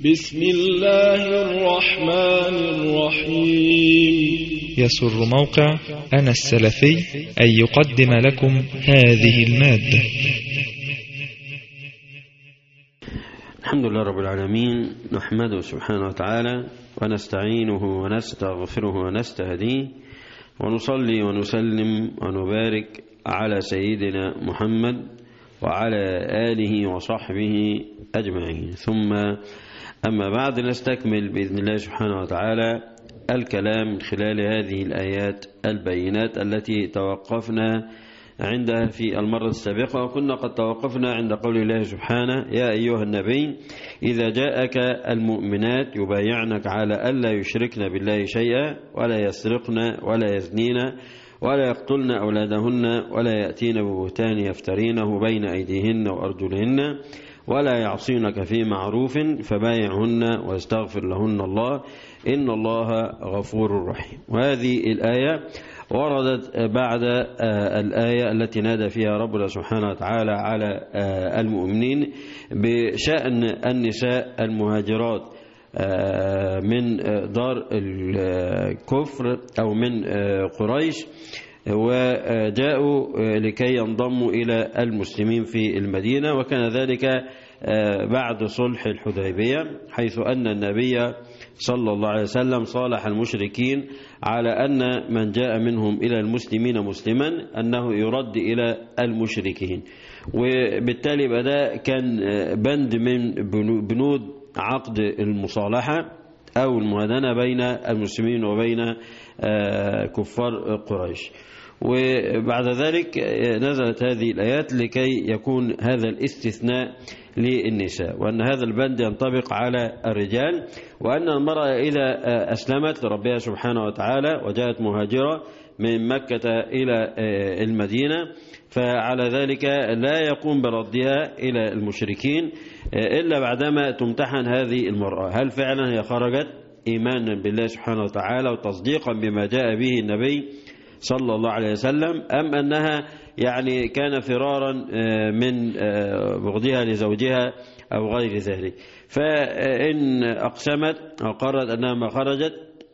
بسم الله الرحمن الرحيم يسر موقع أنا السلفي أن يقدم لكم هذه المادة الحمد لله رب العالمين نحمده سبحانه وتعالى ونستعينه ونستغفره ونستهديه ونصلي ونسلم ونبارك على سيدنا محمد وعلى آله وصحبه أجمعين ثم أما بعد نستكمل بإذن الله سبحانه وتعالى الكلام من خلال هذه الآيات البينات التي توقفنا عندها في المرة السابقة وكنا قد توقفنا عند قول الله سبحانه يا أيها النبي إذا جاءك المؤمنات يبايعنك على ألا يشركن بالله شيئا ولا يسرقن ولا يزنين ولا يقتلن أولادهن ولا يأتين ببهتان يفترينه بين أيديهن وأرجلهن ولا يعصينك في معروف فبايعهن واستغفر لهن الله إن الله غفور رحيم وهذه الآية وردت بعد الآية التي نادى فيها ربنا سبحانه وتعالى على المؤمنين بشأن النساء المهاجرات من دار الكفر أو من قريش وجاءوا لكي ينضموا إلى المسلمين في المدينة وكان ذلك بعد صلح الحديبية حيث أن النبي صلى الله عليه وسلم صالح المشركين على أن من جاء منهم إلى المسلمين مسلما أنه يرد إلى المشركين وبالتالي بدأ كان بند من بنود عقد المصالحة أو المهادنة بين المسلمين وبين كفار قريش وبعد ذلك نزلت هذه الآيات لكي يكون هذا الاستثناء للنساء وأن هذا البند ينطبق على الرجال وأن المرأة إذا أسلمت لربها سبحانه وتعالى وجاءت مهاجرة من مكة إلى المدينة فعلى ذلك لا يقوم بردها إلى المشركين إلا بعدما تمتحن هذه المرأة هل فعلا هي خرجت إيمانا بالله سبحانه وتعالى وتصديقا بما جاء به النبي صلى الله عليه وسلم أم أنها يعني كان فرارا من بغضها لزوجها أو غير ذلك فإن أقسمت أو قررت أنها ما خرجت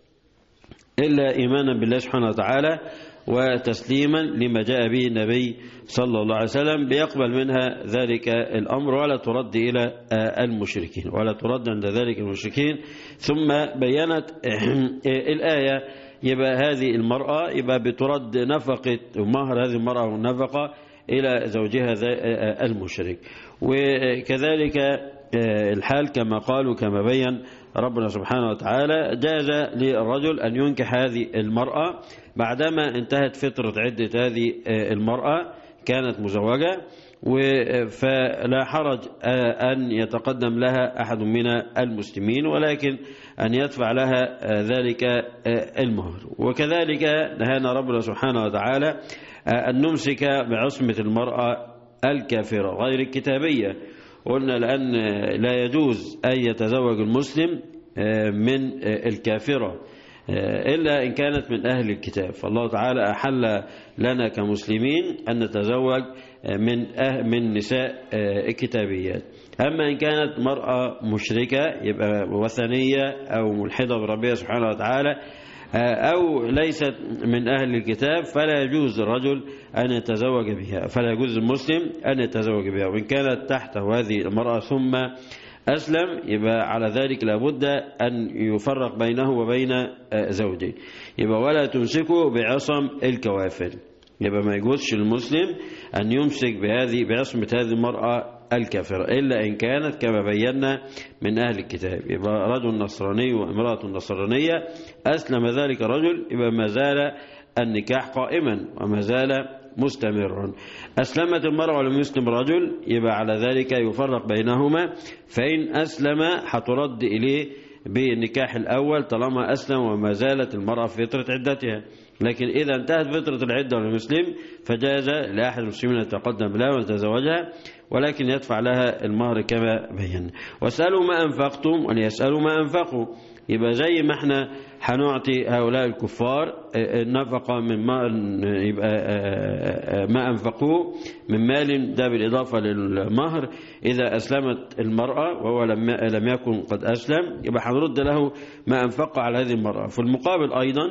إلا إيمانا بالله سبحانه وتعالى وتسليما لما جاء به النبي صلى الله عليه وسلم بيقبل منها ذلك الأمر ولا ترد إلى المشركين ولا ترد عند ذلك المشركين ثم بينت الآية يبقى هذه المرأة يبقى بترد نفقة مهر هذه المرأة والنفقة إلى زوجها المشرك وكذلك الحال كما قالوا كما بين ربنا سبحانه وتعالى جاز للرجل أن ينكح هذه المرأة بعدما انتهت فترة عدة هذه المرأة كانت مزوجة فلا حرج أن يتقدم لها أحد من المسلمين ولكن أن يدفع لها ذلك المهر وكذلك نهانا ربنا سبحانه وتعالى أن نمسك بعصمة المرأة الكافرة غير الكتابية قلنا لأن لا يجوز أن يتزوج المسلم من الكافرة إلا إن كانت من أهل الكتاب فالله تعالى أحل لنا كمسلمين أن نتزوج من أه من نساء الكتابيات أما إن كانت مرأة مشركة يبقى وثنية أو ملحدة بربها سبحانه وتعالى أو ليست من أهل الكتاب فلا يجوز الرجل أن يتزوج بها فلا يجوز المسلم أن يتزوج بها وإن كانت تحته هذه المرأة ثم أسلم يبقى على ذلك لابد أن يفرق بينه وبين زوجه يبقى ولا تمسكه بعصم الكوافر يبقى ما يجوزش المسلم أن يمسك بهذه بعصمة هذه المرأة الكافرة إلا إن كانت كما بينا من أهل الكتاب يبقى رجل نصراني وامرأة نصرانية أسلم ذلك الرجل يبقى ما زال النكاح قائما وما زال مستمرا أسلمت المرأة ولم يسلم رجل يبقى على ذلك يفرق بينهما فإن أسلم حترد إليه بالنكاح الأول طالما أسلم وما زالت المرأة في فترة عدتها لكن إذا انتهت فترة العدة للمسلم فجاز لأحد المسلمين أن يتقدم لها ويتزوجها ولكن يدفع لها المهر كما بين واسألوا ما أنفقتم وأن يسألوا ما أنفقوا يبقى زي ما احنا هنعطي هؤلاء الكفار النفقة من ما يبقى ما أنفقوه من مال ده بالإضافة للمهر إذا أسلمت المرأة وهو لم لم يكن قد أسلم يبقى هنرد له ما أنفق على هذه المرأة في المقابل أيضا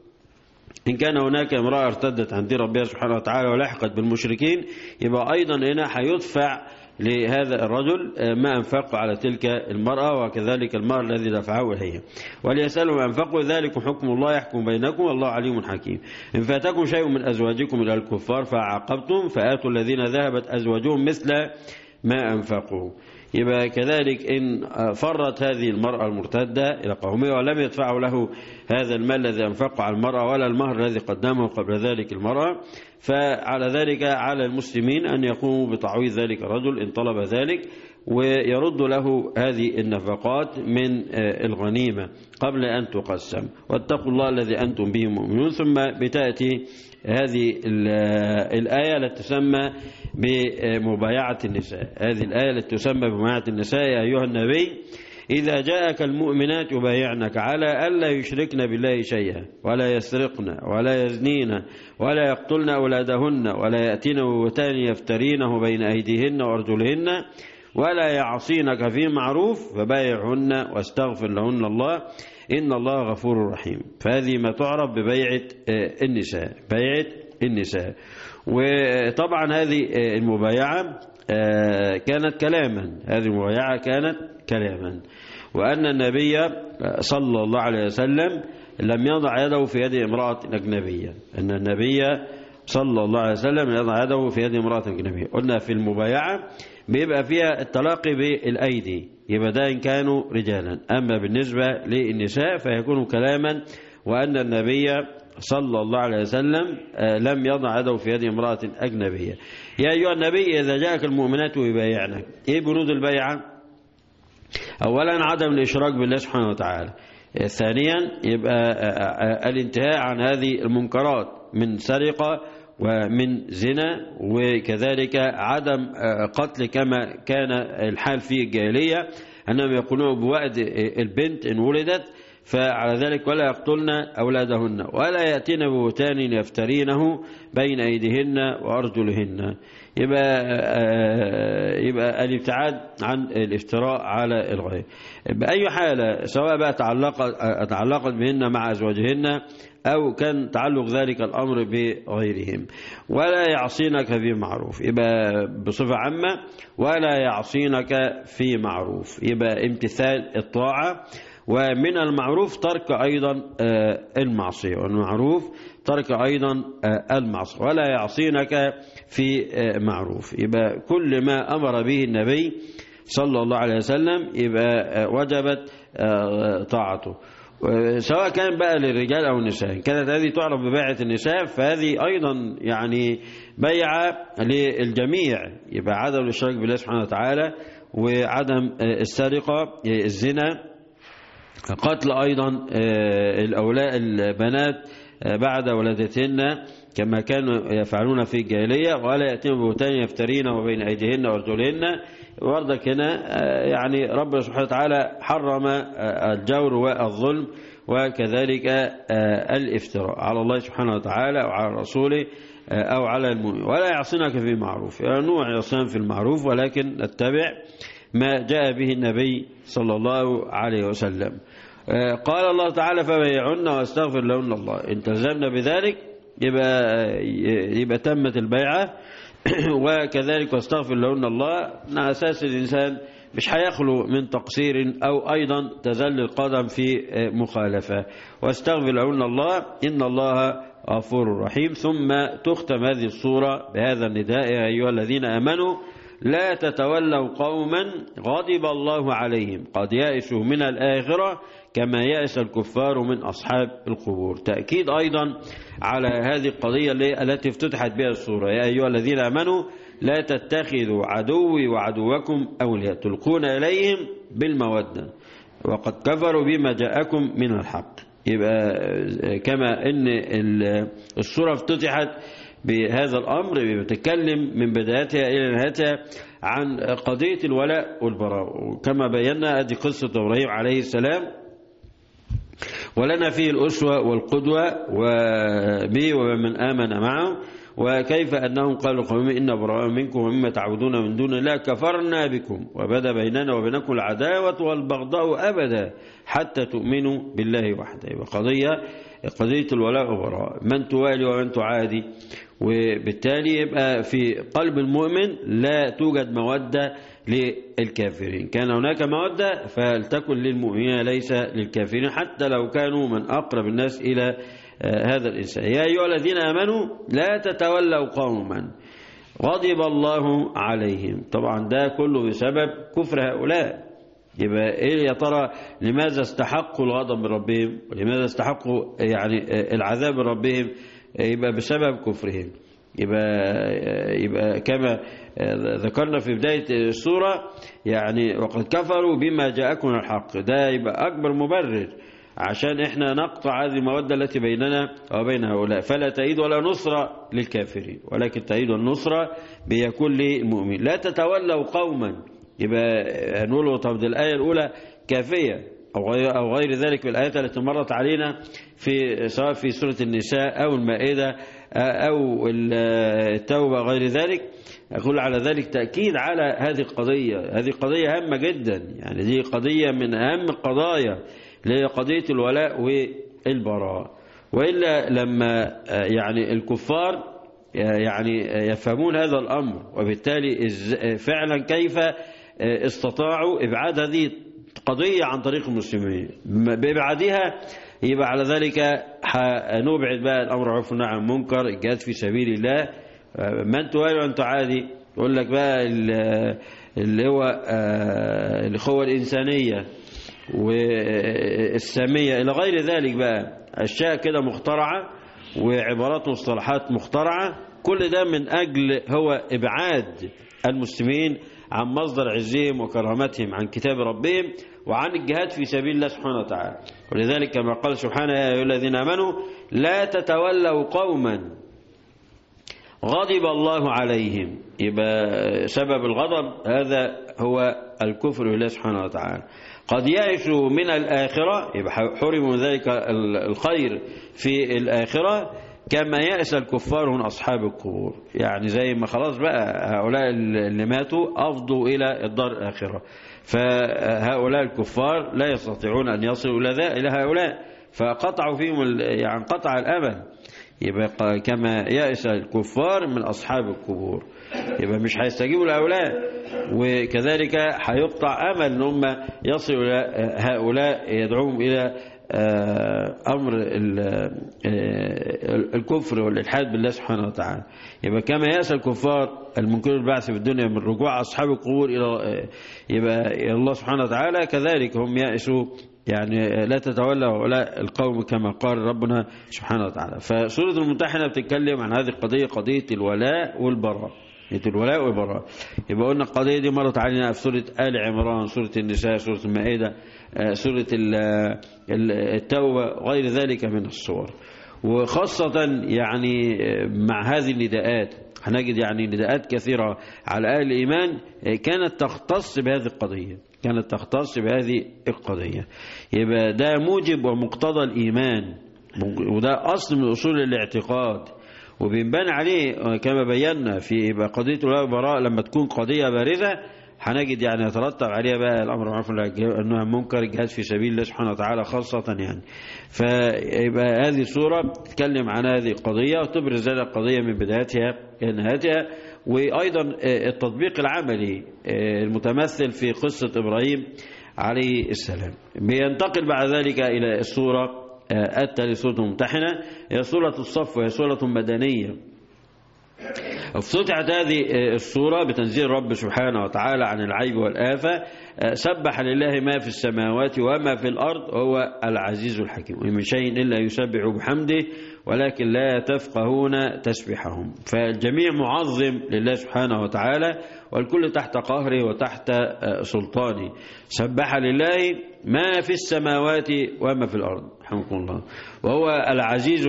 إن كان هناك امرأة ارتدت عن دين ربها سبحانه وتعالى ولحقت بالمشركين يبقى أيضا هنا هيدفع لهذا الرجل ما أنفق على تلك المرأة وكذلك المهر الذي دفعه هي وليسألوا ما أنفقوا ذلك حكم الله يحكم بينكم والله عليم حكيم إن فاتكم شيء من أزواجكم إلى الكفار فعاقبتم فآتوا الذين ذهبت أزواجهم مثل ما أنفقوا يبقى كذلك إن فرت هذه المرأة المرتدة إلى قومها ولم يدفعوا له هذا المال الذي أنفقه على المرأة ولا المهر الذي قدمه قبل ذلك المرأة فعلى ذلك على المسلمين أن يقوموا بتعويض ذلك الرجل إن طلب ذلك ويرد له هذه النفقات من الغنيمة قبل أن تقسم واتقوا الله الذي أنتم به مؤمنون ثم بتأتي هذه الآية التي تسمى بمبايعة النساء هذه الآية التي تسمى بمبايعة النساء يا أيها النبي إذا جاءك المؤمنات يبايعنك على ألا يشركن بالله شيئا ولا يسرقن ولا يزنين ولا يقتلن أولادهن ولا يأتين ببهتان يفترينه بين أيديهن وأرجلهن ولا يعصينك في معروف فبايعهن واستغفر لهن الله إن الله غفور رحيم فهذه ما تعرف ببيعة النساء بيعة النساء وطبعا هذه المبايعة كانت كلاما هذه المبايعة كانت كلاما وأن النبي صلى الله عليه وسلم لم يضع يده في يد امرأة أجنبية أن النبي صلى الله عليه وسلم يضع يده في يد امرأة أجنبية قلنا في المبايعة بيبقى فيها التلاقي بالأيدي يبقى ده إن كانوا رجالا أما بالنسبة للنساء فيكون كلاما وأن النبي صلى الله عليه وسلم لم يضع يده في يد امرأة أجنبية يا أيها النبي إذا جاءك المؤمنات يبايعنك إيه بنود البيعة أولا عدم الإشراك بالله سبحانه وتعالى ثانيا يبقى الانتهاء عن هذه المنكرات من سرقة ومن زنا وكذلك عدم قتل كما كان الحال في الجاهلية أنهم يقولون بوأد البنت إن ولدت فعلى ذلك ولا يقتلن أولادهن ولا يأتين ببهتان يفترينه بين أيديهن وأرجلهن يبقى يبقى الابتعاد عن الافتراء على الغير بأي حالة سواء بقى تعلقت تعلقت بهن مع أزواجهن أو كان تعلق ذلك الأمر بغيرهم ولا يعصينك في معروف يبقى بصفة عامة ولا يعصينك في معروف يبقى امتثال الطاعة ومن المعروف ترك أيضا المعصية والمعروف ترك أيضا المعصية ولا يعصينك في معروف يبقى كل ما أمر به النبي صلى الله عليه وسلم يبقى وجبت طاعته سواء كان بقى للرجال أو النساء كانت هذه تعرف ببيعة النساء فهذه أيضا يعني بيعة للجميع يبقى عدم الاشراك بالله سبحانه وتعالى وعدم السرقة الزنا قتل أيضا الأولاء البنات بعد ولادتهن كما كانوا يفعلون في الجاهلية ولا يأتين بهتان يفترين بين أيديهن وأرجلهن وردك هنا يعني ربنا سبحانه وتعالى حرم الجور والظلم وكذلك الافتراء على الله سبحانه وتعالى أو على رسوله أو على المؤمن ولا يعصينك في معروف يعني نوع يعصينا في المعروف ولكن نتبع ما جاء به النبي صلى الله عليه وسلم قال الله تعالى فبيعن واستغفر لهن الله ان تلزمنا بذلك يبقى يبقى تمت البيعه وكذلك واستغفر لهن الله على اساس الانسان مش هيخلو من تقصير او ايضا تزل القدم في مخالفه واستغفر لهن الله ان الله غفور رحيم ثم تختم هذه الصوره بهذا النداء يا ايها الذين امنوا لا تتولوا قوما غضب الله عليهم قد يأسوا من الآخرة كما يأس الكفار من أصحاب القبور تأكيد أيضا على هذه القضية التي افتتحت بها السورة يا أيها الذين أمنوا لا تتخذوا عدوي وعدوكم أولياء تلقون إليهم بالمودة وقد كفروا بما جاءكم من الحق يبقى كما ان السورة افتتحت بهذا الأمر بتتكلم من بدايتها إلى نهايتها عن قضية الولاء والبراء وكما بينا هذه قصة إبراهيم عليه السلام ولنا فيه الأسوة والقدوة وبه ومن آمن معه وكيف أنهم قالوا قوم إن براء منكم ومما تعبدون من دون الله كفرنا بكم وبدا بيننا وبينكم العداوة والبغضاء أبدا حتى تؤمنوا بالله وحده يبقى قضية قضية الولاء والبراء من توالي ومن تعادي وبالتالي يبقى في قلب المؤمن لا توجد مودة للكافرين كان هناك مودة فلتكن للمؤمنين ليس للكافرين حتى لو كانوا من أقرب الناس إلى هذا الإنسان يا أيها الذين آمنوا لا تتولوا قوما غضب الله عليهم طبعا ده كله بسبب كفر هؤلاء يبقى ايه يا ترى لماذا استحقوا الغضب من ربهم ولماذا استحقوا يعني العذاب من ربهم يبقى بسبب كفرهم يبقى يبقى كما ذكرنا في بداية السورة يعني وقد كفروا بما جاءكم الحق ده يبقى أكبر مبرر عشان احنا نقطع هذه المودة التي بيننا وبين هؤلاء فلا تأييد ولا نصرة للكافرين ولكن تأييد والنصرة بيكون للمؤمن لا تتولوا قوما يبقى نقول طب دي الآية الأولى كافية أو غير, أو غير ذلك من الآيات التي مرت علينا في سواء في سورة النساء أو المائدة أو التوبة غير ذلك أقول على ذلك تأكيد على هذه القضية هذه قضية هامة جدا يعني دي قضية من أهم القضايا اللي هي قضية الولاء والبراء وإلا لما يعني الكفار يعني يفهمون هذا الأمر وبالتالي فعلا كيف استطاعوا إبعاد هذه قضية عن طريق المسلمين بإبعادها يبقى على ذلك نبعد بقى الأمر عرف عن منكر الجهاد في سبيل الله من توالي وأن تعادي يقول لك بقى اللي هو الأخوة الإنسانية والسامية إلى غير ذلك بقى أشياء كده مخترعة وعبارات ومصطلحات مخترعة كل ده من أجل هو إبعاد المسلمين عن مصدر عزهم وكرامتهم عن كتاب ربهم وعن الجهاد في سبيل الله سبحانه وتعالى ولذلك كما قال سبحانه يا أيها الذين آمنوا لا تتولوا قوما غضب الله عليهم يبقى سبب الغضب هذا هو الكفر بالله سبحانه وتعالى قد يعيشوا من الآخرة يبقى حرموا ذلك الخير في الآخرة كما يأس الكفار من أصحاب القبور يعني زي ما خلاص بقى هؤلاء اللي ماتوا أفضوا إلى الدار الآخرة فهؤلاء الكفار لا يستطيعون أن يصلوا إلى ذا إلى هؤلاء فقطعوا فيهم يعني قطع الأمل يبقى كما يأس الكفار من أصحاب القبور يبقى مش هيستجيبوا لهؤلاء وكذلك هيقطع أمل أن هم يصلوا إلى هؤلاء يدعوهم إلى أمر الكفر والإلحاد بالله سبحانه وتعالى يبقى كما يأس الكفار المنكر البعث في الدنيا من رجوع أصحاب القبور إلى يبقى إلى الله سبحانه وتعالى كذلك هم يأسوا يعني لا تتولى ولا القوم كما قال ربنا سبحانه وتعالى فسورة الممتحنة بتتكلم عن هذه القضية قضية الولاء والبراء الولاء والبراء يبقى قلنا القضية دي مرت علينا في سورة آل عمران سورة النساء سورة المائدة سورة التوبة غير ذلك من الصور وخاصة يعني مع هذه النداءات هنجد يعني نداءات كثيرة على أهل الإيمان كانت تختص بهذه القضية كانت تختص بهذه القضية يبقى ده موجب ومقتضى الإيمان وده أصل من أصول الاعتقاد وبينبان عليه كما بينا في يبقى قضية الولاء والبراء لما تكون قضية بارزة هنجد يعني يترتب عليها بقى الامر معروف انه منكر الجهاد في سبيل الله سبحانه وتعالى خاصه يعني فيبقى هذه السوره تتكلم عن هذه القضيه وتبرز هذه القضيه من بدايتها الى نهايتها وايضا التطبيق العملي المتمثل في قصه ابراهيم عليه السلام بينتقل بعد ذلك الى السوره التالي سوره ممتحنه هي سوره الصف وهي سوره مدنيه افتتحت هذه الصورة بتنزيل رب سبحانه وتعالى عن العيب والآفة سبح لله ما في السماوات وما في الأرض هو العزيز الحكيم ومن شيء إلا يسبح بحمده ولكن لا تفقهون تسبحهم فالجميع معظم لله سبحانه وتعالى والكل تحت قهره وتحت سلطانه سبح لله ما في السماوات وما في الأرض رحمكم الله وهو العزيز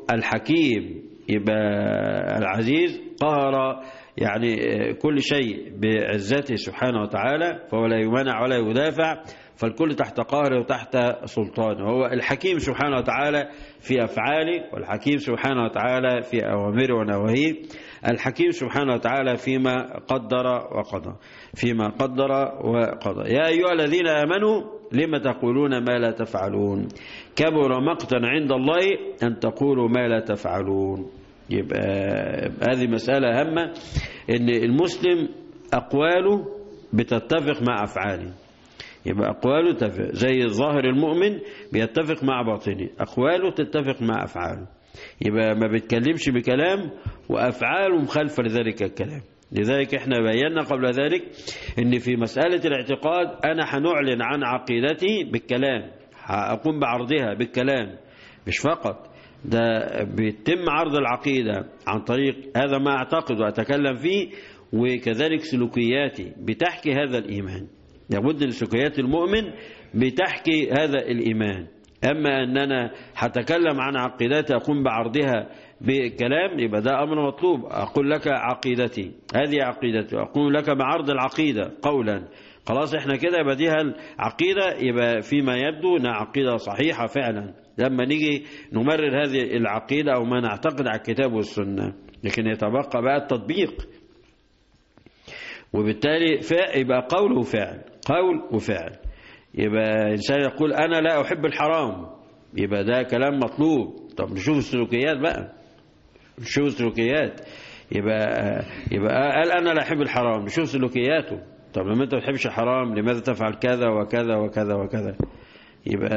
الحكيم يبقى العزيز قهر يعني كل شيء بعزته سبحانه وتعالى فهو لا يمنع ولا يدافع فالكل تحت قهره وتحت سلطانه هو الحكيم سبحانه وتعالى في أفعاله والحكيم سبحانه وتعالى في أوامره ونواهيه الحكيم سبحانه وتعالى فيما قدر وقضى فيما قدر وقضى يا أيها الذين آمنوا لما تقولون ما لا تفعلون كبر مقتا عند الله أن تقولوا ما لا تفعلون يبقى هذه مسألة هامة ان المسلم أقواله بتتفق مع أفعاله يبقى أقواله تفق زي الظاهر المؤمن بيتفق مع باطنه أقواله تتفق مع أفعاله يبقى ما بيتكلمش بكلام وأفعاله مخالفة لذلك الكلام لذلك احنا بينا قبل ذلك ان في مسألة الاعتقاد انا هنعلن عن عقيدتي بالكلام هقوم بعرضها بالكلام مش فقط ده بيتم عرض العقيدة عن طريق هذا ما أعتقد وأتكلم فيه وكذلك سلوكياتي بتحكي هذا الإيمان لابد لسلوكيات المؤمن بتحكي هذا الإيمان أما أن أنا هتكلم عن عقيدتي أقوم بعرضها بكلام يبقى ده أمر مطلوب أقول لك عقيدتي هذه عقيدتي أقول لك بعرض العقيدة قولا خلاص احنا كده يبقى دي العقيدة يبقى فيما يبدو انها عقيدة صحيحة فعلا لما نيجي نمرر هذه العقيدة أو ما نعتقد على الكتاب والسنة لكن يتبقى بقى التطبيق وبالتالي يبقى قول وفعل قول وفعل يبقى إنسان يقول أنا لا أحب الحرام يبقى ده كلام مطلوب طب نشوف السلوكيات بقى نشوف السلوكيات يبقى يبقى قال أنا لا أحب الحرام نشوف سلوكياته طب لما أنت ما بتحبش الحرام لماذا تفعل كذا وكذا وكذا وكذا يبقى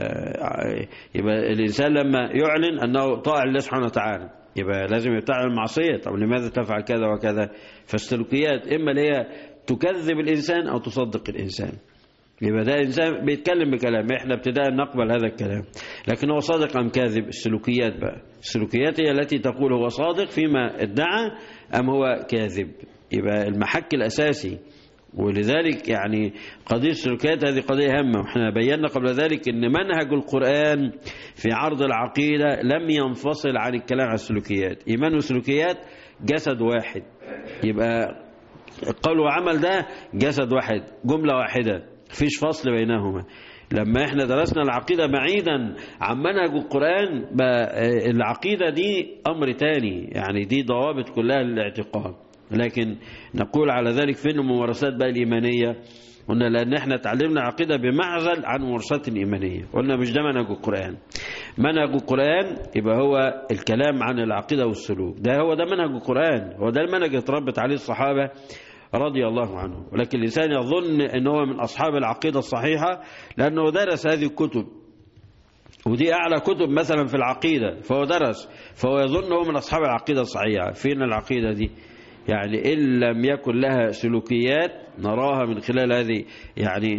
يبقى الإنسان لما يعلن أنه طاع لله سبحانه وتعالى يبقى لازم يبتعد المعصية طب لماذا تفعل كذا وكذا فالسلوكيات إما اللي هي تكذب الإنسان أو تصدق الإنسان يبقى ده إنسان بيتكلم بكلام إحنا ابتداء نقبل هذا الكلام لكن هو صادق أم كاذب السلوكيات بقى السلوكيات هي التي تقول هو صادق فيما ادعى أم هو كاذب يبقى المحك الأساسي ولذلك يعني قضية السلوكيات هذه قضية هامة وإحنا بينا قبل ذلك أن منهج القرآن في عرض العقيدة لم ينفصل عن الكلام عن السلوكيات إيمان والسلوكيات جسد واحد يبقى القول وعمل ده جسد واحد جملة واحدة فيش فصل بينهما لما احنا درسنا العقيدة بعيدا عن منهج القرآن العقيدة دي أمر تاني يعني دي ضوابط كلها للاعتقاد لكن نقول على ذلك فين الممارسات بقى الإيمانية قلنا لأن احنا تعلمنا عقيدة بمعزل عن الممارسات الإيمانية قلنا مش ده منهج القرآن منهج القرآن يبقى هو الكلام عن العقيدة والسلوك ده هو ده منهج القرآن هو ده المنهج اللي اتربت عليه الصحابة رضي الله عنه ولكن الإنسان يظن أنه هو من أصحاب العقيدة الصحيحة لأنه درس هذه الكتب ودي أعلى كتب مثلا في العقيدة فهو درس فهو يظن هو من أصحاب العقيدة الصحيحة فين العقيدة دي يعني إن لم يكن لها سلوكيات نراها من خلال هذه يعني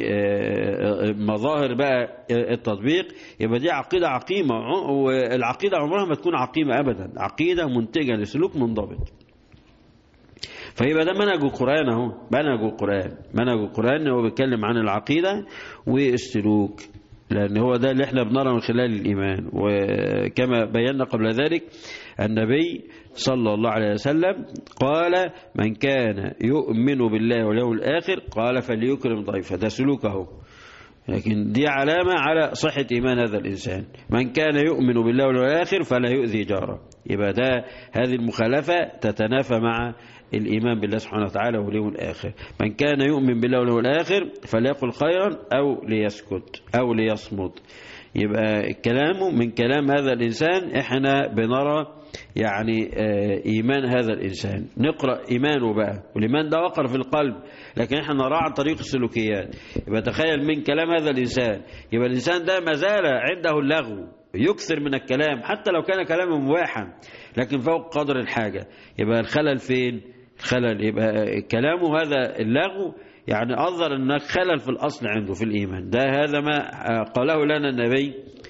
مظاهر بقى التطبيق يبقى دي عقيدة عقيمة والعقيدة عمرها ما تكون عقيمة أبدا عقيدة منتجة لسلوك منضبط فيبقى ده منهج القرآن اهو منهج القرآن منهج القرآن هو بيتكلم عن العقيدة والسلوك لأن هو ده اللي احنا بنرى من خلال الإيمان وكما بينا قبل ذلك النبي صلى الله عليه وسلم قال من كان يؤمن بالله واليوم الآخر قال فليكرم ضيفه ده سلوكه لكن دي علامة على صحة إيمان هذا الإنسان من كان يؤمن بالله واليوم الآخر فلا يؤذي جاره يبقى ده هذه المخالفة تتنافى مع الإيمان بالله سبحانه وتعالى واليوم الآخر من كان يؤمن بالله واليوم الآخر فليقل خيرا أو ليسكت أو ليصمت يبقى كلامه من كلام هذا الإنسان إحنا بنرى يعني إيمان هذا الإنسان نقرأ إيمانه بقى والإيمان ده وقر في القلب لكن احنا نراه عن طريق السلوكيات يبقى تخيل من كلام هذا الإنسان يبقى الإنسان ده ما زال عنده اللغو يكثر من الكلام حتى لو كان كلامه مباحا لكن فوق قدر الحاجة يبقى الخلل فين الخلل يبقى كلامه هذا اللغو يعني أظهر أنك خلل في الأصل عنده في الإيمان ده هذا ما قاله لنا النبي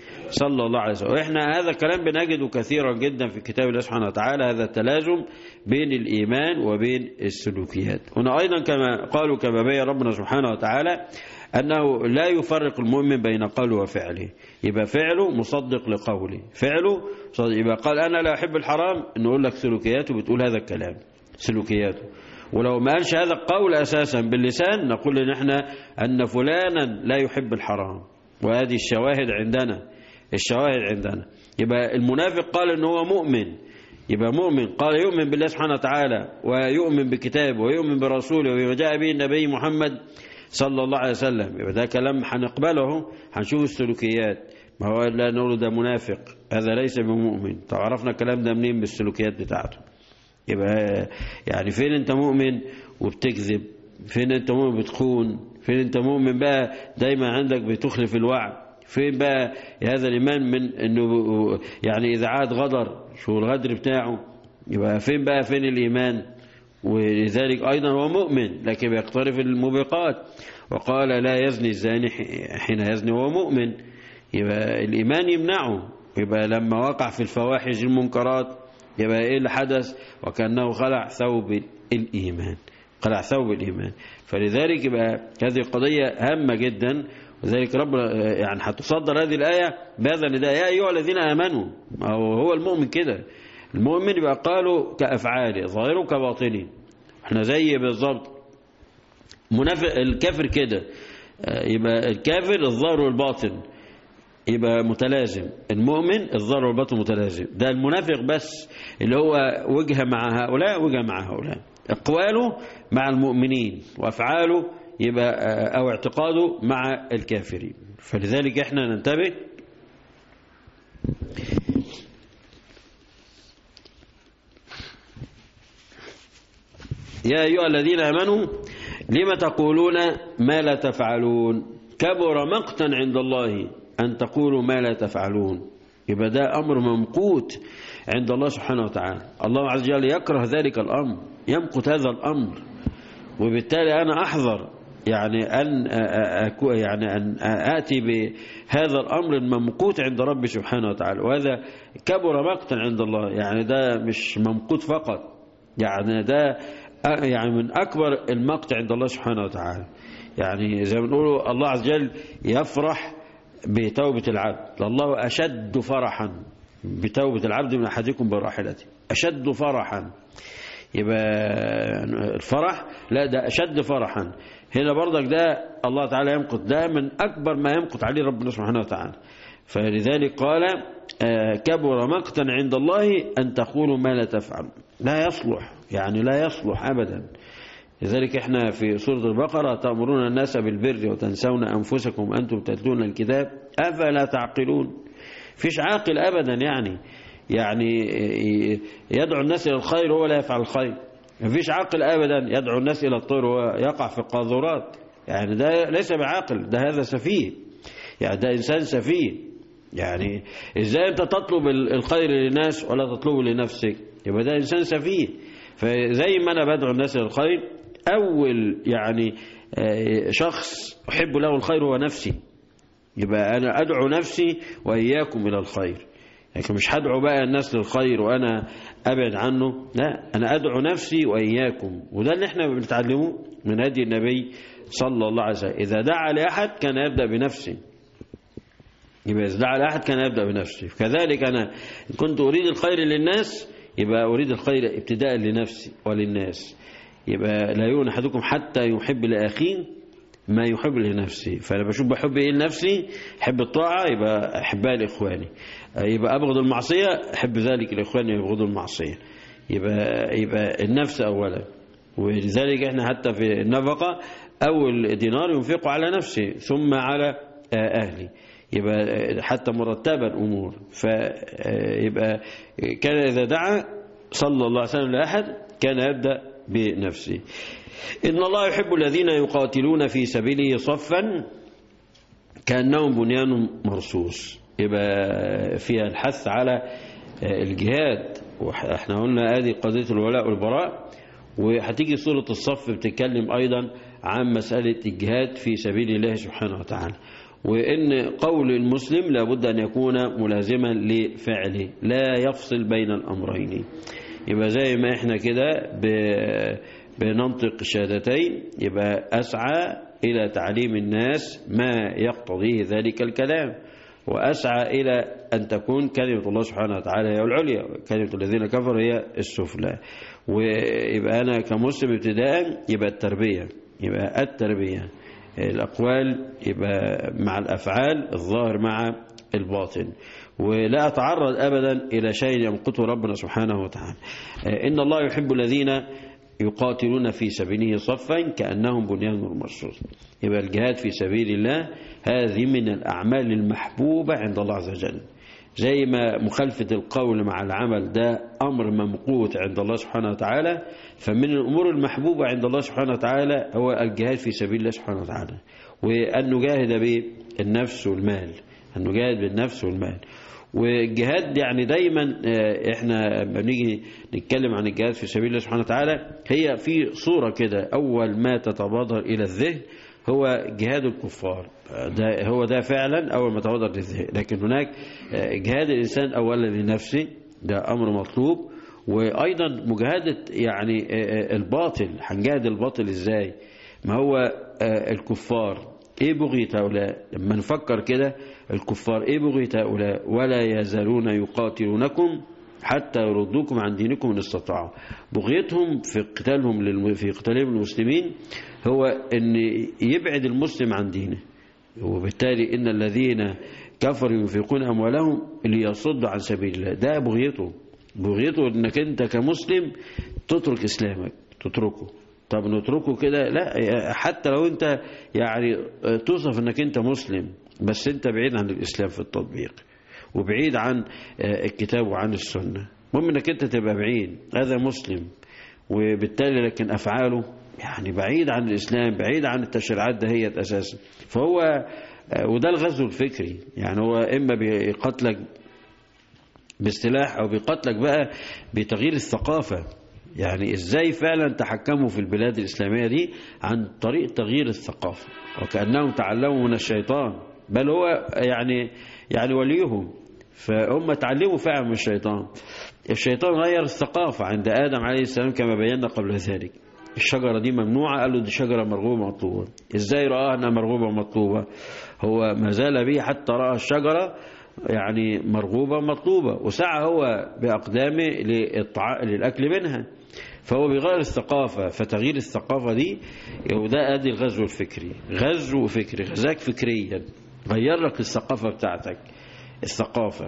صلى الله عليه وسلم وإحنا هذا الكلام بنجده كثيرا جدا في كتاب الله سبحانه وتعالى هذا التلازم بين الإيمان وبين السلوكيات هنا أيضا كما قالوا كما بين ربنا سبحانه وتعالى أنه لا يفرق المؤمن بين قوله وفعله يبقى فعله مصدق لقوله فعله مصدق يبقى قال أنا لا أحب الحرام نقول لك سلوكياته بتقول هذا الكلام سلوكياته ولو ما قالش هذا القول أساسا باللسان نقول إن احنا أن فلانا لا يحب الحرام وهذه الشواهد عندنا الشواهد عندنا يبقى المنافق قال ان هو مؤمن يبقى مؤمن قال يؤمن بالله سبحانه وتعالى ويؤمن بكتابه ويؤمن برسوله وما جاء به النبي محمد صلى الله عليه وسلم يبقى ده كلام هنقبله هنشوف السلوكيات ما هو لا نقول ده منافق هذا ليس بمؤمن طب عرفنا الكلام ده منين بالسلوكيات بتاعته يبقى يعني فين انت مؤمن وبتكذب فين انت مؤمن بتخون فين انت مؤمن بقى دايما عندك بتخلف الوعد فين بقى هذا الإيمان من أنه يعني إذا عاد غدر شو الغدر بتاعه يبقى فين بقى فين الإيمان ولذلك أيضا هو مؤمن لكن بيقترف الموبقات وقال لا يزني الزاني حين يزني وهو مؤمن يبقى الإيمان يمنعه يبقى لما وقع في الفواحش المنكرات يبقى إيه اللي حدث وكأنه خلع ثوب الإيمان خلع ثوب الإيمان فلذلك يبقى هذه قضية هامة جدا وذلك رب يعني هتصدر هذه الآية بهذا النداء يا أيها الذين آمنوا أو هو المؤمن كده المؤمن يبقى قالوا كأفعاله ظاهره كباطنه احنا زي بالظبط منافق الكافر كده يبقى الكافر الظاهر والباطن يبقى متلازم المؤمن الظاهر والباطن متلازم ده المنافق بس اللي هو وجهه مع هؤلاء وجهه مع هؤلاء اقواله مع المؤمنين وافعاله يبقى او اعتقاده مع الكافرين فلذلك احنا ننتبه يا ايها الذين امنوا لم تقولون ما لا تفعلون كبر مقتا عند الله ان تقولوا ما لا تفعلون يبقى ده امر ممقوت عند الله سبحانه وتعالى الله عز وجل يكره ذلك الامر يمقت هذا الامر وبالتالي انا احذر يعني أن أكو يعني أن آتي بهذا الأمر الممقوت عند ربي سبحانه وتعالى وهذا كبر مقتا عند الله يعني ده مش ممقوت فقط يعني ده يعني من أكبر المقت عند الله سبحانه وتعالى يعني زي ما بنقول الله عز وجل يفرح بتوبة العبد الله أشد فرحا بتوبة العبد من أحدكم براحلته أشد فرحا يبقى الفرح لا ده أشد فرحا هنا برضك ده الله تعالى يمقت ده من أكبر ما يمقت عليه ربنا سبحانه وتعالى فلذلك قال كبر مقتا عند الله أن تقولوا ما لا تفعل لا يصلح يعني لا يصلح أبدا لذلك احنا في سورة البقرة تأمرون الناس بالبر وتنسون أنفسكم أنتم تتلون الكتاب أفلا تعقلون فيش عاقل أبدا يعني يعني يدعو الناس إلى الخير وهو لا يفعل الخير مفيش عاقل أبدا يدعو الناس إلى الطير وهو يقع في القاذورات يعني ده ليس بعاقل ده هذا سفيه يعني ده إنسان سفيه يعني إزاي أنت تطلب الخير للناس ولا تطلبه لنفسك يبقى ده إنسان سفيه فزي ما أنا بدعو الناس إلى الخير أول يعني شخص أحب له الخير هو نفسي يبقى أنا أدعو نفسي وإياكم إلى الخير لكن مش هدعو بقى الناس للخير وأنا أبعد عنه لا أنا أدعو نفسي وإياكم وده اللي احنا بنتعلمه من هدي النبي صلى الله عليه وسلم إذا دعا لأحد كان يبدأ بنفسه يبقى إذا دعا لأحد كان يبدأ بنفسه كذلك أنا كنت أريد الخير للناس يبقى أريد الخير ابتداء لنفسي وللناس يبقى لا يؤمن أحدكم حتى يحب لأخيه ما يحب لنفسه فأنا بشوف بحب إيه لنفسي أحب الطاعة يبقى أحبها لإخواني يبقى أبغض المعصية أحب ذلك لإخواني يبغضوا المعصية يبقى, يبقى النفس أولا ولذلك احنا حتى في النفقة أول دينار ينفقه على نفسه ثم على أهلي يبقى حتى مرتبة الأمور فيبقى كان إذا دعا صلى الله عليه وسلم لأحد كان يبدأ بنفسه إن الله يحب الذين يقاتلون في سبيله صفا كأنهم بنيان مرصوص يبقى فيها الحث على الجهاد واحنا قلنا ادي قضيه الولاء والبراء وهتيجي سوره الصف بتتكلم ايضا عن مساله الجهاد في سبيل الله سبحانه وتعالى وان قول المسلم لابد ان يكون ملازما لفعله لا يفصل بين الامرين يبقى زي ما احنا كده بننطق الشهادتين يبقى اسعى الى تعليم الناس ما يقتضيه ذلك الكلام وأسعى إلى أن تكون كلمة الله سبحانه وتعالى هي العليا كلمة الذين كفروا هي السفلى ويبقى أنا كمسلم ابتداء يبقى التربية يبقى التربية الأقوال يبقى مع الأفعال الظاهر مع الباطن ولا أتعرض أبدا إلى شيء يمقته ربنا سبحانه وتعالى إن الله يحب الذين يقاتلون في سبيله صفا كأنهم بنيان مرصوص يبقى الجهاد في سبيل الله هذه من الأعمال المحبوبة عند الله عز وجل زي ما مخالفة القول مع العمل ده أمر ممقوت عند الله سبحانه وتعالى فمن الأمور المحبوبة عند الله سبحانه وتعالى هو الجهاد في سبيل الله سبحانه وتعالى وأن نجاهد بالنفس والمال أن نجاهد بالنفس والمال والجهاد يعني دايما احنا لما بنيجي نتكلم عن الجهاد في سبيل الله سبحانه وتعالى هي في صورة كده أول ما تتبادر إلى الذهن هو جهاد الكفار ده هو ده فعلا أول ما تبادر للذهن لكن هناك جهاد الإنسان أولا لنفسه ده أمر مطلوب وأيضا مجاهدة يعني الباطل هنجاهد الباطل إزاي ما هو الكفار ايه بغية هؤلاء لما نفكر كده الكفار ايه بغية هؤلاء ولا يزالون يقاتلونكم حتى يردوكم عن دينكم ان استطاعوا بغيتهم في قتالهم للم... في قتالهم المسلمين هو ان يبعد المسلم عن دينه وبالتالي ان الذين كفروا ينفقون اموالهم ليصدوا عن سبيل الله ده بغيته بغيته انك انت كمسلم تترك اسلامك تتركه طب نتركه كده لا حتى لو انت يعني توصف انك انت مسلم بس انت بعيد عن الاسلام في التطبيق وبعيد عن الكتاب وعن السنة المهم انك انت تبقى بعيد هذا مسلم وبالتالي لكن افعاله يعني بعيد عن الاسلام بعيد عن التشريعات دهيت اساسا فهو وده الغزو الفكري يعني هو اما بيقتلك باستلاح او بيقتلك بقى بتغيير الثقافه يعني ازاي فعلا تحكموا في البلاد الإسلامية دي عن طريق تغيير الثقافة وكأنهم تعلموا من الشيطان بل هو يعني يعني وليهم فهم تعلموا فعلا من الشيطان الشيطان غير الثقافة عند آدم عليه السلام كما بينا قبل ذلك الشجرة دي ممنوعة قالوا دي شجرة مرغوبة مطلوبة ازاي رآها انها مرغوبة مطلوبة هو ما زال به حتى رأى الشجرة يعني مرغوبة مطلوبة وسعى هو بأقدامه للأكل منها فهو بيغير الثقافة فتغيير الثقافة دي وده ادي الغزو الفكري غزو فكري غزاك فكريا غير لك الثقافة بتاعتك الثقافة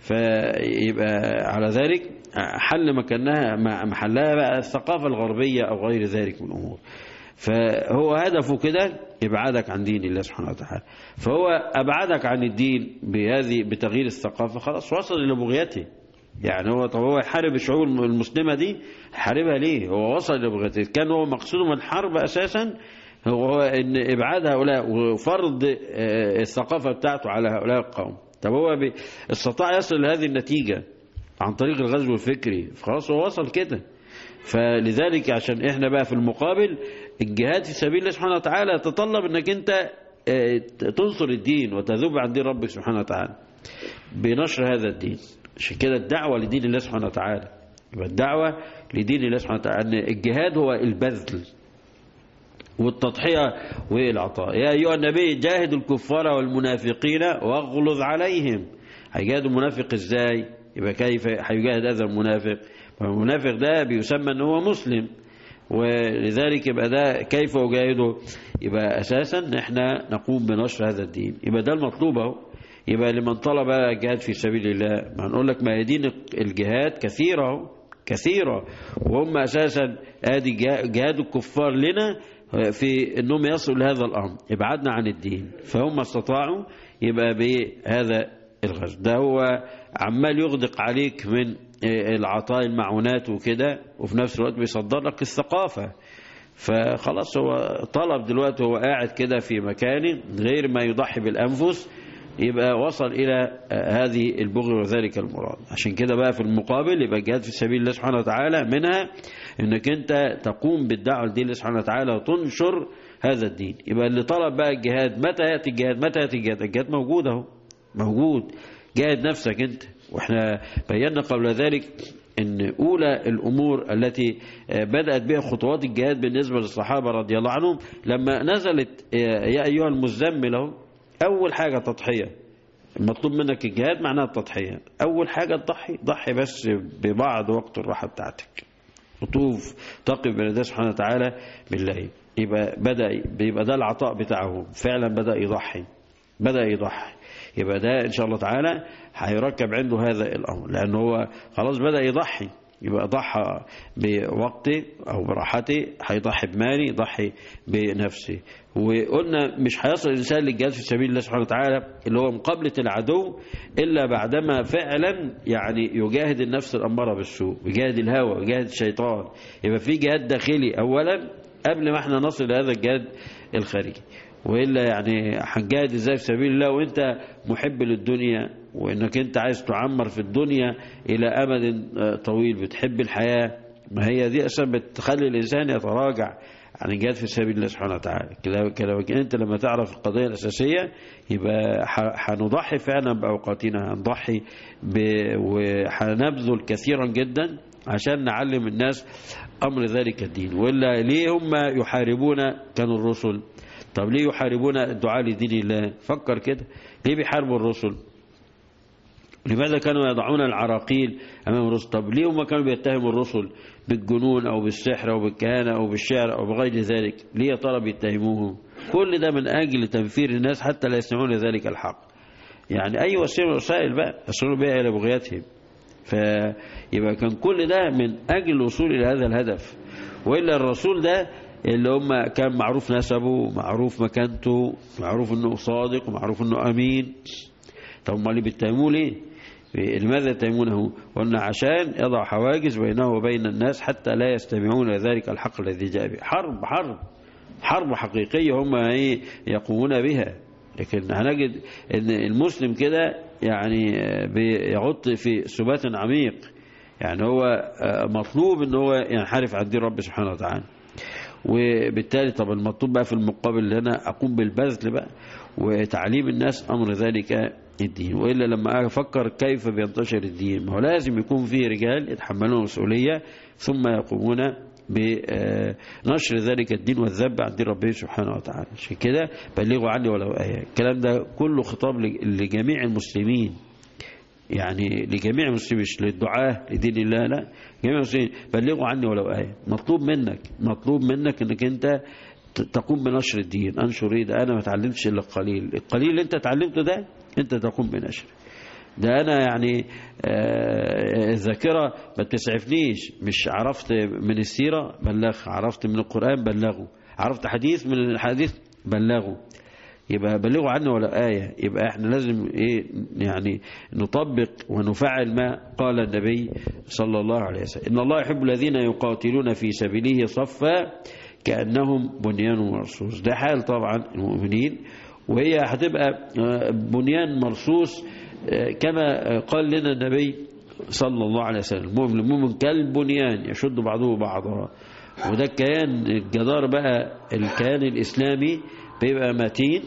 فيبقى على ذلك حل مكانها محلها بقى الثقافة الغربية أو غير ذلك من الأمور فهو هدفه كده يبعدك عن دين الله سبحانه وتعالى فهو أبعدك عن الدين بهذه بتغيير الثقافة خلاص وصل إلى بغيته يعني هو طب هو يحارب الشعوب المسلمة دي حاربها ليه هو وصل إلى بغيته كان هو مقصوده من الحرب أساسا هو ان ابعاد هؤلاء وفرض الثقافة بتاعته على هؤلاء القوم طب هو استطاع يصل لهذه النتيجة عن طريق الغزو الفكري خلاص هو وصل كده فلذلك عشان احنا بقى في المقابل الجهاد في سبيل الله سبحانه وتعالى يتطلب انك انت تنصر الدين وتذوب عن دين ربك سبحانه وتعالى بنشر هذا الدين عشان كده الدعوة لدين الله سبحانه وتعالى يبقى الدعوة لدين الله سبحانه وتعالى ان الجهاد هو البذل والتضحية والعطاء يا أيها النبي جاهد الكفار والمنافقين واغلظ عليهم هيجاهد المنافق ازاي يبقى كيف هيجاهد هذا المنافق المنافق ده بيسمى ان هو مسلم ولذلك يبقى ده كيف أجاهده يبقى أساسا احنا نقوم بنشر هذا الدين يبقى ده المطلوب اهو يبقى لمن طلب الجهاد في سبيل الله ما نقول لك ما هي دين الجهاد كثيرة كثيرة وهم أساسا ادي جهاد الكفار لنا في أنهم يصلوا لهذا الأمر ابعدنا عن الدين فهم استطاعوا يبقى بهذا الغزو ده هو عمال يغدق عليك من العطاء المعونات وكده وفي نفس الوقت بيصدر لك الثقافة فخلاص هو طلب دلوقتي هو قاعد كده في مكانه غير ما يضحي بالأنفس يبقى وصل إلى هذه البغي وذلك المراد عشان كده بقى في المقابل يبقى الجهاد في سبيل الله سبحانه وتعالى منها انك انت تقوم بالدعوة لدين الله سبحانه وتعالى وتنشر هذا الدين يبقى اللي طلب بقى الجهاد متى يأتي الجهاد متى يأتي الجهاد الجهاد موجود اهو موجود جاهد نفسك انت واحنا بينا قبل ذلك ان اولى الامور التي بدأت بها خطوات الجهاد بالنسبة للصحابة رضي الله عنهم لما نزلت يا ايها المزمل اهو اول حاجة تضحية المطلوب منك الجهاد معناها التضحية اول حاجة تضحي ضحي بس ببعض وقت الراحة بتاعتك وطوف تقف بين الله سبحانه وتعالى بالله يبقى بدأ يبقى ده العطاء بتاعه فعلا بدأ يضحي بدأ يضحي يبقى ده إن شاء الله تعالى هيركب عنده هذا الأمر لأنه هو خلاص بدأ يضحي يبقى ضحى بوقته أو براحته هيضحي بمالي يضحي بنفسه وقلنا مش هيصل الإنسان للجهاد في سبيل الله سبحانه وتعالى اللي هو مقابلة العدو إلا بعدما فعلا يعني يجاهد النفس الأمارة بالسوء يجاهد الهوى يجاهد الشيطان يبقى في جهاد داخلي أولا قبل ما احنا نصل لهذا الجهاد الخارجي وإلا يعني هنجاهد ازاي في سبيل الله وانت محب للدنيا وانك انت عايز تعمر في الدنيا الى امد طويل بتحب الحياة ما هي دي اصلا بتخلي الانسان يتراجع عن الجهاد في سبيل الله سبحانه وتعالى كده انت لما تعرف القضية الاساسية يبقى هنضحي فعلا باوقاتنا هنضحي وهنبذل كثيرا جدا عشان نعلم الناس امر ذلك الدين ولا ليه هم يحاربون كانوا الرسل طب ليه يحاربون الدعاء لدين الله فكر كده ليه بيحاربوا الرسل لماذا كانوا يضعون العراقيل أمام الرسل طب ليه هم كانوا بيتهموا الرسل بالجنون أو بالسحر أو بالكهانة أو بالشعر أو بغير ذلك ليه يا ترى بيتهموهم كل ده من أجل تنفير الناس حتى لا يسمعون ذلك الحق يعني أي وسيلة وسائل بقى يصلوا بها إلى بغيتهم فيبقى كان كل ده من أجل الوصول إلى هذا الهدف وإلا الرسول ده اللي هم كان معروف نسبه معروف مكانته معروف انه صادق ومعروف انه امين طب امال اللي بيتهموه ليه لماذا يتهمونه قلنا عشان يضع حواجز بينه وبين الناس حتى لا يستمعون ذلك الحق الذي جاء به حرب حرب حرب حقيقية هم ايه يقومون بها لكن هنجد ان المسلم كده يعني بيغط في ثبات عميق يعني هو مطلوب ان هو ينحرف عن دين رب سبحانه وتعالى وبالتالي طب المطلوب بقى في المقابل اللي انا اقوم بالبذل بقى وتعليم الناس امر ذلك الدين والا لما افكر كيف بينتشر الدين ما هو لازم يكون فيه رجال يتحملون المسؤوليه ثم يقومون بنشر ذلك الدين والذب عن دين ربهم سبحانه وتعالى عشان كده بلغوا عني ولو آية الكلام ده كله خطاب لجميع المسلمين يعني لجميع المسلمين مش للدعاة لدين الله لا جميع المسلمين بلغوا عني ولو آية مطلوب منك مطلوب منك انك انت تقوم بنشر الدين انشر ايه ده انا ما اتعلمتش الا القليل القليل اللي انت اتعلمته ده انت تقوم بنشره ده انا يعني الذاكره ما بتسعفنيش مش عرفت من السيره بلغ عرفت من القران بلغه عرفت حديث من الحديث بلغه يبقى بلغوا عنه ولا آية يبقى احنا لازم ايه يعني نطبق ونفعل ما قال النبي صلى الله عليه وسلم إن الله يحب الذين يقاتلون في سبيله صفا كأنهم بنيان مرصوص ده حال طبعا المؤمنين وهي هتبقى بنيان مرصوص كما قال لنا النبي صلى الله عليه وسلم المؤمن المؤمن كالبنيان يشد بعضه بعضا وده الكيان الجدار بقى الكيان الإسلامي بيبقى متين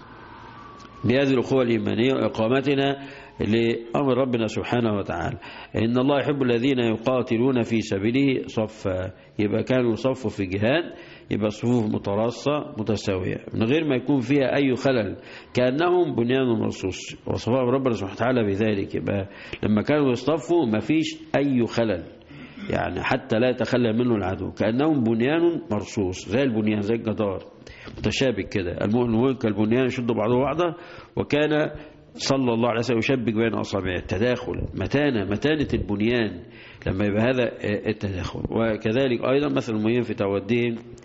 بهذه الأخوة الإيمانية وإقامتنا لأمر ربنا سبحانه وتعالى إن الله يحب الذين يقاتلون في سبيله صفا يبقى كانوا يصفوا في جهاد يبقى صفوف متراصة متساوية من غير ما يكون فيها أي خلل كأنهم بنيان مرصوص وصفهم ربنا سبحانه وتعالى بذلك يبقى لما كانوا يصطفوا ما فيش أي خلل يعني حتى لا يتخلى منه العدو كأنهم بنيان مرصوص زي البنيان زي الجدار متشابك كده المؤمن كالبنيان يشد بعضه بعضا وكان صلى الله عليه وسلم يشبك بين أصابعه التداخل متانة متانة البنيان لما يبقى هذا التداخل وكذلك أيضا مثل المؤمنين في توديهم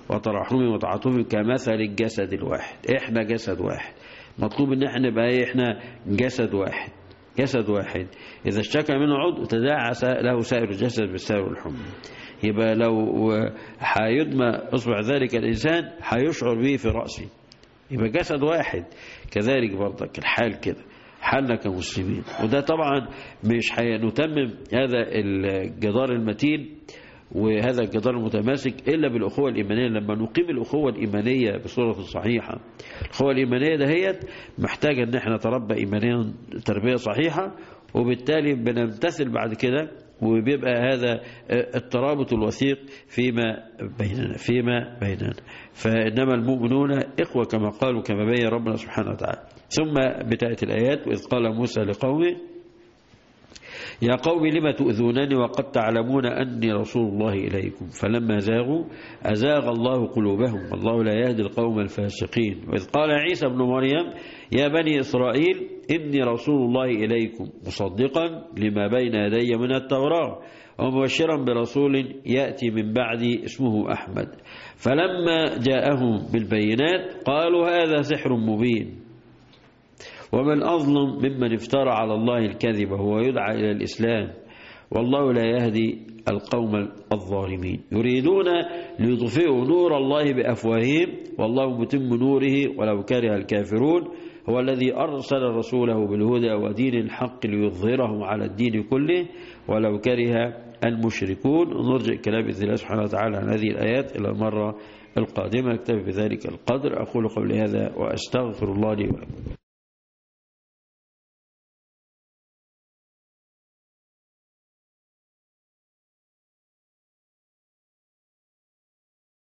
وترحمهم وتعاطفهم كمثل الجسد الواحد احنا جسد واحد مطلوب ان احنا نبقى ايه احنا جسد واحد جسد واحد اذا اشتكى منه عضو تداعى له سائر الجسد بالسائر والحمى يبقى لو هيدمى اصبع ذلك الانسان هيشعر به في راسه يبقى جسد واحد كذلك برضك الحال كده حالنا كمسلمين وده طبعا مش هنتمم هذا الجدار المتين وهذا الجدار المتماسك إلا بالأخوة الإيمانية لما نقيم الأخوة الإيمانية بصورة صحيحة الأخوة الإيمانية دهيت محتاجة أن احنا نتربى إيمانيا تربية صحيحة وبالتالي بنمتثل بعد كده وبيبقى هذا الترابط الوثيق فيما بيننا فيما بيننا فإنما المؤمنون إخوة كما قالوا كما بين ربنا سبحانه وتعالى ثم بتأتي الآيات وإذ قال موسى لقومه يا قوم لم تؤذونني وقد تعلمون أني رسول الله إليكم فلما زاغوا أزاغ الله قلوبهم والله لا يهدي القوم الفاسقين وإذ قال عيسى ابن مريم يا بني إسرائيل إني رسول الله إليكم مصدقا لما بين يدي من التوراة ومبشرا برسول يأتي من بعدي اسمه أحمد فلما جاءهم بالبينات قالوا هذا سحر مبين ومن أظلم ممن افترى على الله الكذب وهو يدعى إلى الإسلام والله لا يهدي القوم الظالمين يريدون ليطفئوا نور الله بأفواههم والله متم نوره ولو كره الكافرون هو الذي أرسل رسوله بالهدى ودين الحق ليظهره على الدين كله ولو كره المشركون نرجع كلام بإذن الله سبحانه وتعالى عن هذه الآيات إلى المرة القادمة اكتفي بذلك القدر أقول قولي هذا وأستغفر الله لي ولكم